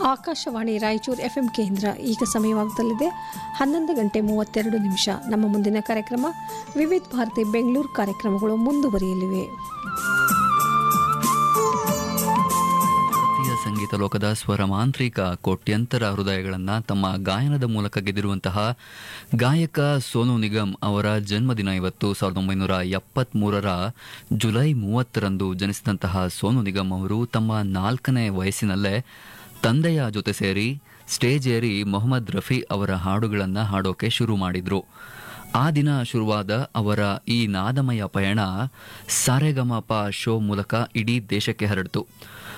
Akashvani Raichur FM ಕೇಂದ್ರ ಈಗ ಸಮಯವಾಗುತ್ತಲಿದೆ ಹನ್ನೊಂದು ಗಂಟೆ ಮೂವತ್ತೆರಡು ನಿಮಿಷ ನಮ್ಮ ಮುಂದಿನ ಕಾರ್ಯಕ್ರಮ ವಿವಿಧ ಭಾರತಿ ಬೆಂಗಳೂರು ಕಾರ್ಯಕ್ರಮಗಳು ಮುಂದುವರಿಯಲಿವೆ ಭಾರತೀಯ ಸಂಗೀತ ಲೋಕದ ಸ್ವರ ಮಾಂತ್ರಿಕ ಕೋಟ್ಯಂತರ ಹೃದಯಗಳನ್ನು ತಮ್ಮ ಗಾಯನದ ಮೂಲಕ ಗೆದ್ದಿರುವಂತಹ ಗಾಯಕ ಸೋನು ನಿಗಮ್ ಅವರ ಜನ್ಮದಿನ ಇವತ್ತು ಸಾವಿರದ ಒಂಬೈನೂರ ಎಪ್ಪತ್ಮೂರರ ಜುಲೈ ಮೂವತ್ತರಂದು ಜನಿಸಿದಂತಹ ಸೋನು ನಿಗಮ್ ಅವರು ತಮ್ಮ ನಾಲ್ಕನೇ ವಯಸ್ಸಿನಲ್ಲೇ ತಂದೆಯ ಜೊತೆ ಸೇರಿ ಸ್ಟೇಜ್ ಏರಿ ಮೊಹಮ್ಮದ್ ರಫಿ ಅವರ ಹಾಡುಗಳನ್ನು ಹಾಡೋಕೆ ಶುರು ಮಾಡಿದ್ರು ಆ ದಿನ ಶುರುವಾದ ಅವರ ಈ ನಾದಮಯ ಪಯಣ ಸಾರೆಗಮಪ ಶೋ ಮೂಲಕ ಇಡೀ ದೇಶಕ್ಕೆ ಹರಡಿತು